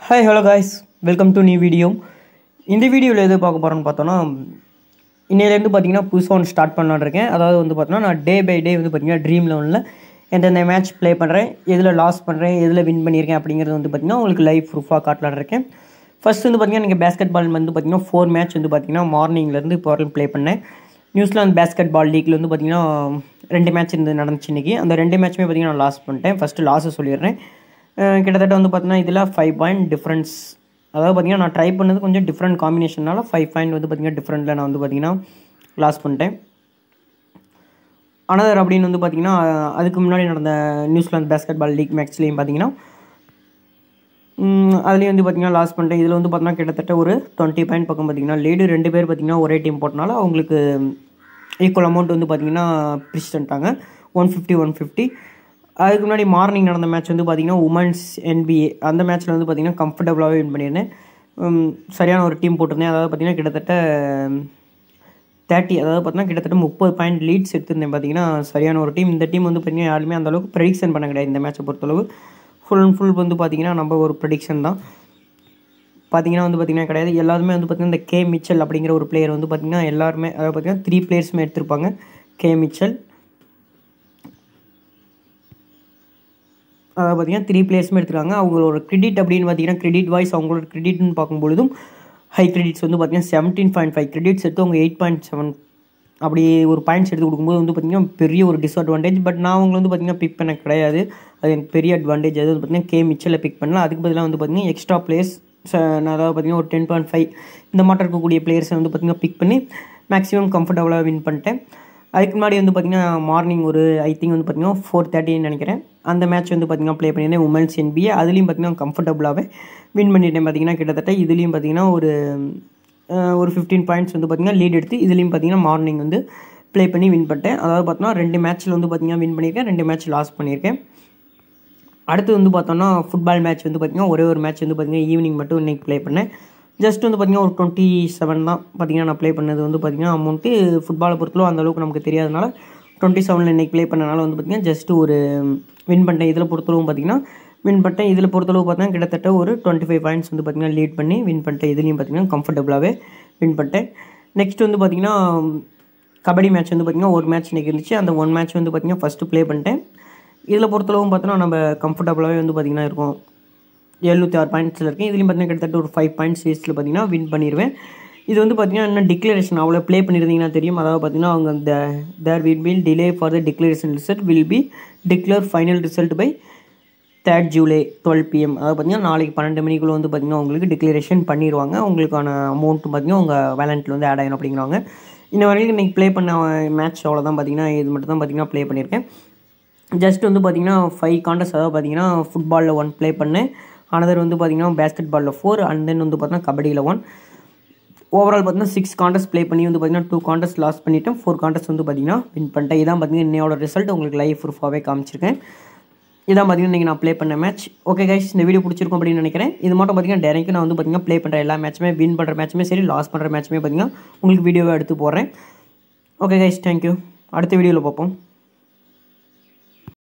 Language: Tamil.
hi hello guys welcome to new video இந்த வீடியோவில் எது பார்க்க போகிறோன்னு பார்த்தோன்னா இன்னையிலேருந்து பார்த்தீங்கன்னா புதுசாக ஒன்று ஸ்டார்ட் பண்ணலான்னு இருக்கேன் அதாவது வந்து பார்த்தோன்னா நான் டே பை டே வந்து பார்த்தீங்கன்னா ட்ரீம் லெவனில் எந்தெந்த மேட்ச் ப்ளே பண்ணுறேன் எதில் லாஸ் பண்ணுறேன் எதில் வின் பண்ணியிருக்கேன் அப்படிங்கிறது வந்து பார்த்தீங்கன்னா உங்களுக்கு லைவ் ப்ரூஃபாக காட்டலான்னு இருக்கேன் ஃபர்ஸ்ட் வந்து பார்த்தீங்கன்னா நீங்கள் பேஸ்கெட் பால் வந்து பார்த்தீங்கன்னா ஃபோர் மேட்ச் வந்து பார்த்தீங்கன்னா மார்னிங்லேருந்து இப்போ வரையும் ப்ளே பண்ணேன் நியூசிலாந்து பேஸ்கெட் பால் லீக்கில் வந்து பார்த்தீங்கன்னா ரெண்டு மேட்ச் இருந்து நடந்துச்சு இன்றைக்கி அந்த ரெண்டு மேட்ச்சுமே பார்த்தீங்கன்னா நான் லாஸ் பண்ணிட்டேன் ஃபஸ்ட்டு லாஸை சொல்லிடுறேன் அஹ் கிட்டத்தட்ட வந்து பார்த்தீங்கன்னா இதில் ஃபைவ் பாயிண்ட் டிஃப்ரென்ஸ் அதாவது பார்த்தீங்கன்னா நான் ட்ரை பண்ணது கொஞ்சம் டிஃப்ரெண்ட் காம்பினேஷனால ஃபைவ் பாயிண்ட் வந்து பார்த்தீங்கன்னா டிஃப்ரெண்ட்டில் நான் வந்து பார்த்தீங்கன்னா லாஸ் பண்ணிட்டேன் அனதர் அப்படின்னு வந்து பார்த்தீங்கன்னா அஹ் அதுக்கு முன்னாடி நடந்த நியூசிலாந்து பேஸ்கெட் பால் லீக் மேட்ச்லேயும் பார்த்தீங்கன்னா அதுலேயும் வந்து பார்த்தீங்கன்னா லாஸ் பண்ணிட்டேன் இதில் வந்து பார்த்தீங்கன்னா கிட்டத்தட்ட ஒரு டுவெண்ட்டி பாயிண்ட் பக்கம் பார்த்தீங்கன்னா லீடு ரெண்டு பேர் பார்த்தீங்கன்னா ஒரே டீம் போட்டனால அவங்களுக்கு ஈக்குவல் அமௌண்ட் வந்து பார்த்தீங்கன்னா பிரிச்சுட்டாங்க ஒன் ஃபிஃப்டி ஒன் ஃபிஃப்டி அதுக்கு முன்னாடி மார்னிங் நடந்த மேட்ச் வந்து பார்த்தீங்கன்னா உமன்ஸ் NBA அந்த மேட்ச்சில் வந்து பார்த்தீங்கன்னா கம்ஃபர்டபுளாகவே வின் பண்ணியிருந்தேன் உம், சரியான ஒரு டீம் போட்டிருந்தேன் அதாவது பார்த்தீங்கன்னா கிட்டத்தட்ட தேர்ட்டி அதாவது பார்த்தீங்கன்னா கிட்டத்தட்ட முப்பது பாயிண்ட் லீட்ஸ் எடுத்திருந்தேன் பார்த்தீங்கன்னா சரியான ஒரு டீம் இந்த டீம் வந்து பார்த்தீங்கன்னா யாருமே அந்த அளவுக்கு ப்ரெடிக்ஷன் பண்ண கிடையாது இந்த மேட்சை பொறுத்தளவு ஃபுல் அண்ட் ஃபுல் வந்து பார்த்தீங்கன்னா நம்ம ஒரு ப்ரெடிக்ஷன் தான் பார்த்தீங்கன்னா வந்து பார்த்தீங்கன்னா கிடையாது எல்லாருமே வந்து பார்த்தீங்கன்னா இந்த கே மிச்சல் அப்படிங்கிற ஒரு பிளேயர் வந்து பார்த்தீங்கன்னா எல்லாருமே அதாவது பார்த்தீங்கன்னா த்ரீ பிளேயர்ஸுமே எடுத்திருப்பாங்க கே மிச்சல் அதாவது பார்த்தீங்கன்னா த்ரீ பிளேயர்ஸுமே எடுத்துருக்காங்க அவங்களோட கிரெடிட் அப்படின்னு பார்த்தீங்கன்னா கிரெடிட் வைஸ் அவங்களோட கிரெடிட்னு பார்க்கும்பொழுதும் ஹை கிரெடிட்ஸ் வந்து பார்த்தீங்கன்னா செவன்டீன் பாயிண்ட் ஃபைவ் கிரெடிட்ஸ் எடுத்து அவங்க எயிட் பாயிண்ட் செவன் அப்படி ஒரு பாயிண்ட்ஸ் எடுத்து கொடுக்கும்போது வந்து பார்த்திங்கன்னா பெரிய ஒரு டிஸ்அட்வான்டேஜ் பட் நான் அவங்க வந்து பார்த்திங்கன்னா பிக் பண்ண கிடையாது அது எனக்கு பெரிய அட்வான்டேஜ் அது வந்து பார்த்திங்கன்னா கே மிச்சலில் பிக் பண்ணலாம் அதுக்கு பதிலாக வந்து பார்த்திங்கன்னா எக்ஸ்ட்ரா பிளேயர்ஸ் நான் அதாவது பார்த்திங்கன்னா ஒரு டென் பாயிண்ட் ஃபைவ் இந்த மாட்டம் இருக்கக்கூடிய பிளேயர்ஸை வந்து பார்த்திங்கன்னா பிக் பண்ணி மேக்ஸிமம் கம்ஃபர்டபுளாக வின் பண்ணிட்டேன் அதுக்கு முன்னாடி வந்து பார்த்திங்கன்னா மார்னிங் ஒரு ஐ திங்க் வந்து பார்த்திங்கன்னா ஃபோர் தேர்ட்டின்னு நினைக்கிறேன் அந்த மேட்ச் வந்து பார்த்திங்கன்னா ப்ளே பண்ணியிருந்தேன் உமன்ஸ் என்பிஏ அதுலேயும் பார்த்திங்கன்னா கம்ஃபர்டபுளாகவே வின் பண்ணிட்டேன் பார்த்திங்கன்னா கிட்டத்தட்ட இதுலேயும் பார்த்திங்கன்னா ஒரு அஹ், ஒரு ஃபிஃப்டீன் பாயிண்ட்ஸ் வந்து பார்த்திங்கன்னா லீட் எடுத்து இதுலேயும் பார்த்திங்கன்னா மார்னிங் வந்து ப்ளே பண்ணி வின் பண்ணிட்டேன் அதாவது பார்த்தோன்னா ரெண்டு மேட்ச்சில் வந்து பார்த்திங்கன்னா வின் பண்ணியிருக்கேன் ரெண்டு மேட்ச் லாஸ் பண்ணியிருக்கேன் அடுத்து வந்து பார்த்தோன்னா ஃபுட்பால் மேட்ச் வந்து பார்த்திங்கன்னா ஒரே ஒரு மேட்ச் வந்து பார்த்திங்கன்னா ஈவினிங் மட்டும் இன்றைக்கி ப்ளே பண்ணேன் ஜஸ்ட் வந்து பார்த்திங்கன்னா ஒரு டுவெண்ட்டி செவன் தான் பார்த்திங்கன்னா நான் ப்ளே பண்ணது வந்து பார்த்திங்கன்னா அமௌண்ட்டு ஃபுட்பாலை பொறுத்தளவு அந்த அளவுக்கு நமக்கு தெரியாதனால டுவெண்ட்டி செவனில் இன்றைக்கி ப்ளே பண்ணனால வந்து பார்த்திங்கன்னா ஜஸ்ட் ஒரு வின் பண்ணிட்டேன் இதில் பொறுத்தளவு பார்த்திங்கன்னா வின் பண்ணிட்டேன் இதில் பொறுத்தளவு பார்த்தீங்கன்னா கிட்டத்தட்ட ஒரு டுவெண்ட்டி ஃபைவ் பாயிண்ட்ஸ் வந்து பார்த்திங்கன்னா லீட் பண்ணி வின் பண்ணிட்டேன் இதுலேயும் பார்த்திங்கன்னா கம்ஃபர்டபுளாகவே வின் பண்ணிட்டேன் நெக்ஸ்ட் வந்து பார்த்திங்கன்னா கபடி மேட்ச் வந்து பார்த்திங்கன்னா ஒரு மேட்ச் இன்றைக்கி இருந்துச்சு அந்த ஒன் மேட்ச் வந்து பார்த்திங்கன்னா ஃபஸ்ட்டு ப்ளே பண்ணிட்டேன் இதில் பொறுத்தளவும் பார்த்தோன்னா நம்ம கம்ஃபர்டபுளாகவே வந்து பார்த்திங்கன்னா இருக்கும் எழுநூற்றி ஆறு பாயிண்ட்ஸில் இருக்கேன் இதுலேயும் பார்த்தீங்கன்னா கிட்டத்தட்ட ஒரு ஃபைவ் பாயிண்ட்ஸ் சீஸில் பார்த்தீங்கன்னா வின் பண்ணிடுவேன் இது வந்து பார்த்தீங்கன்னா இன்னும் டிக்ளரேஷன் அவ்வளோ ப்ளே பண்ணியிருந்தீங்கன்னா தெரியும் அதாவது பார்த்தீங்கன்னா அவங்க இந்த there will be delay for the declaration result will be declare final result by third July twelve PM அதாவது பார்த்தீங்கன்னா நாளைக்கு பன்னெண்டு மணிக்குள்ளே வந்து பார்த்தீங்கன்னா உங்களுக்கு டிக்ளரேஷன் பண்ணிடுவாங்க உங்களுக்கான அமௌண்ட் பார்த்தீங்கன்னா உங்கள் வேலண்ட்டில் வந்து ஆட் ஆகிடும் அப்படிங்கிறாங்க இன்ன வரைக்கும் இன்றைக்கி ப்ளே பண்ண மேட்ச் அவ்வளோதான் பார்த்தீங்கன்னா இது மட்டும் தான் பார்த்தீங்கன்னா ப்ளே பண்ணியிருக்கேன் ஜஸ்ட் வந்து பார்த்தீங்கன்னா ஃபைவ் காண்டஸ்ட் அதாவது பார்த்தீங்கன்னா ஃபுட்பாலில் ஒன் ப்ளே பண்ணேன் அனதர் வந்து பார்த்தீங்கன்னா பேஸ்கெட் பாலில் ஃபோர் அண்ட் தென் வந்து பார்த்தீங்கன்னா கபடியில் ஒன் ஓவரால் பார்த்தீங்கன்னா சிக்ஸ் காண்டஸ்ட் ப்ளே பண்ணி வந்து பார்த்தீங்கன்னா டூ காண்டஸ்ட் லாஸ் பண்ணிவிட்டேன் ஃபோர் காண்டஸ்ட் வந்து பார்த்தீங்கன்னா வின் பண்ணிட்டேன் இதான் பார்த்தீங்கன்னா இன்னையோட ரிசல்ட் உங்களுக்கு லைவ் ப்ரூஃபாகவே காமிச்சிருக்கேன் இதான் பார்த்தீங்கன்னா இன்றைக்கி நான் ப்ளே பண்ண மேட்ச் ஓகே கைஸ் இந்த வீடியோ பிடிச்சிருக்கும் அப்படின்னு நினைக்கிறேன் இது மட்டும் பார்த்தீங்கன்னா டேரக்ட் நான் வந்து பார்த்தீங்கன்னா ப்ளே பண்ணுற எல்லா மேட்சுமே வின் பண்ணுற மேட்சுமே சரி லாஸ் பண்ணுற மேட்சுமே பார்த்தீங்கன்னா உங்களுக்கு வீடியோவை எடுத்து போடுறேன் ஓகே கைஸ் தேங்க்யூ அடுத்த வீடியோவில் பார்ப்போம்